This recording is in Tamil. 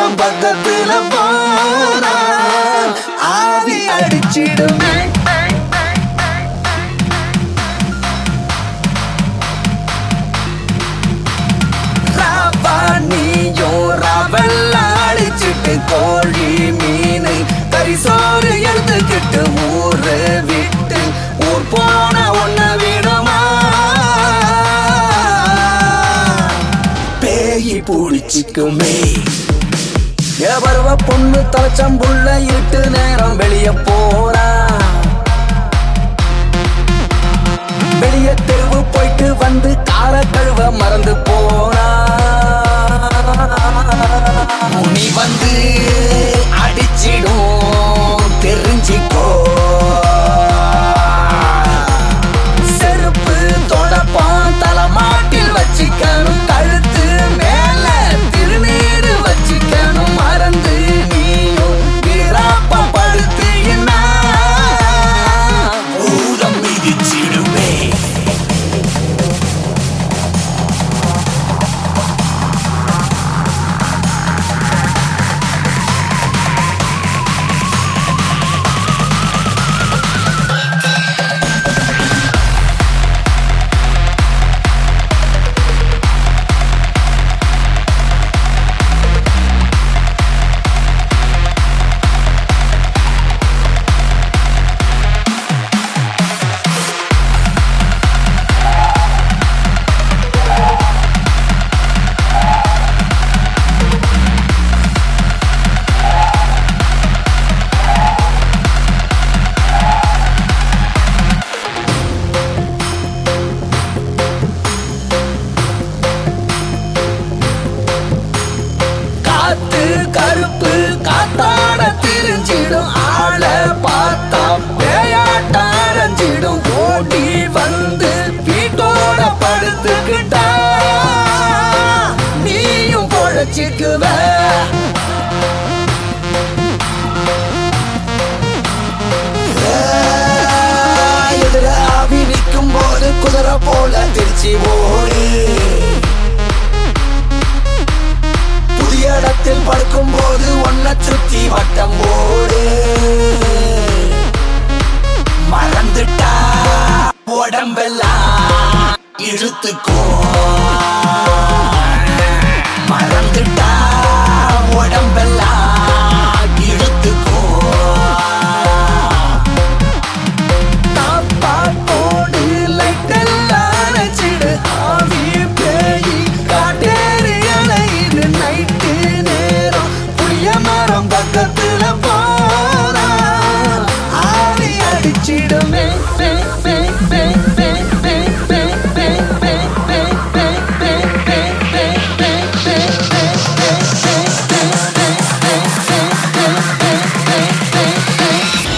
என் பக்கத்துல போனா ஆவி அடிச்சிடுமே ராவானியும் ரவெல்லாம் அடிச்சிட்டு கோழி மீன் கரிசோறு எடுத்துக்கிட்டு ஊரு விட்டு ஊர் போன ஒன்ன விடுமா பேய் பிடிச்சிக்குமே எவருவ பொண்ணு தலைச்சம்புள்ள இருட்டு நேரம் வெளிய போறா வெளிய தெருவு போயிட்டு வந்து கால கழுவ மறந்து போனா முனி வந்து அடிச்சிடும் தெரிஞ்சிக்கோ செருப்பு தொடப்பம் தலைமாட்டில் வச்சிக்கணும் கழுத்து மேல திருநீரு வச்சிக்கணும் மறந்து நீயும் வீராப்பம் படுத்தீங்கன்னா பூதம் மிதிச்சிடுவே காத்து கருப்பு காத்தாட திரிஞ்சிடும் ஆள பார்த்தா பேயாட்ட அரைஞ்சிடும் ஓடி வந்து வீட்டோட படுத்துக்கிட்டா நீயும் பொழைச்சிக்குவ எதிர ஆவி நிற்கும் போது குதிரை போல திருச்சி ஓடு புதிய இடத்தில் படுக்கும் போது ஒன்ன சுத்தி வட்டம் போடு மறந்துட்டா உடம்பெல்லாம் இழுத்துக்கோ